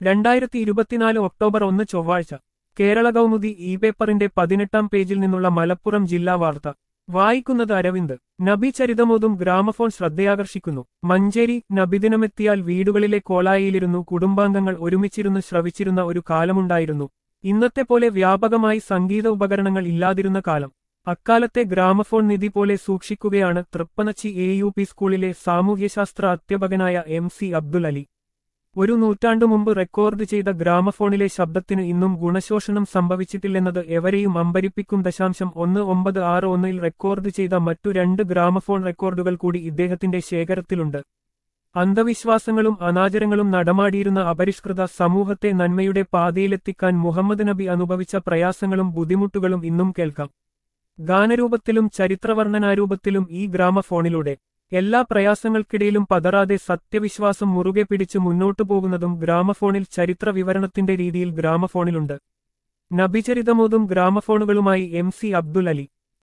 രണ്ടായിരത്തി ഇരുപത്തിനാല് ഒക്ടോബർ ഒന്ന് ചൊവ്വാഴ്ച കേരള കൗമുദി ഇ പേപ്പറിന്റെ പതിനെട്ടാം പേജിൽ നിന്നുള്ള മലപ്പുറം ജില്ലാ വാർത്ത വായിക്കുന്നത് അരവിന്ദ് നബി ചരിതമോതും ഗ്രാമഫോൺ ശ്രദ്ധയാകർഷിക്കുന്നു മഞ്ചേരി നബിദിനമെത്തിയാൽ വീടുകളിലെ കോലായിലിരുന്നു കുടുംബാംഗങ്ങൾ ഒരുമിച്ചിരുന്ന് ശ്രവിച്ചിരുന്ന ഒരു കാലമുണ്ടായിരുന്നു ഇന്നത്തെ പോലെ വ്യാപകമായി സംഗീത ഉപകരണങ്ങൾ ഇല്ലാതിരുന്ന കാലം അക്കാലത്തെ ഗ്രാമഫോൺ നിധി പോലെ സൂക്ഷിക്കുകയാണ് തൃപ്പനച്ചി എ യു പി സ്കൂളിലെ സാമൂഹ്യശാസ്ത്ര അധ്യാപകനായ എം സി അബ്ദുൽ അലി ഒരു നൂറ്റാണ്ടു മുമ്പ് റെക്കോർഡ് ചെയ്ത ഗ്രാമഫോണിലെ ശബ്ദത്തിന് ഇന്നും ഗുണശോഷണം സംഭവിച്ചിട്ടില്ലെന്നത് എവരെയും അമ്പരിപ്പിക്കും ദശാംശം ഒന്ന് ഒമ്പത് ആറ് ഒന്നിൽ റെക്കോർഡ് ചെയ്ത മറ്റു രണ്ട് ഗ്രാമഫോൺ റെക്കോർഡുകൾ കൂടി ഇദ്ദേഹത്തിന്റെ ശേഖരത്തിലുണ്ട് അന്ധവിശ്വാസങ്ങളും അനാചരങ്ങളും നടമാടിയിരുന്ന അപരിഷ്കൃത സമൂഹത്തെ നന്മയുടെ പാതയിലെത്തിക്കാൻ മുഹമ്മദ് നബി അനുഭവിച്ച പ്രയാസങ്ങളും ബുദ്ധിമുട്ടുകളും ഇന്നും കേൾക്കാം ഗാനരൂപത്തിലും ചരിത്രവർണ്ണനാരൂപത്തിലും ഈ ഗ്രാമഫോണിലൂടെ എല്ലാ പ്രയാസങ്ങൾക്കിടയിലും പതറാതെ സത്യവിശ്വാസം മുറുകെ പിടിച്ച് മുന്നോട്ടു പോകുന്നതും ഗ്രാമഫോണിൽ ചരിത്ര വിവരണത്തിന്റെ രീതിയിൽ ഗ്രാമഫോണിലുണ്ട് നബിചരിതമോതും ഗ്രാമഫോണുകളുമായി എം സി അബ്ദുൽ അലി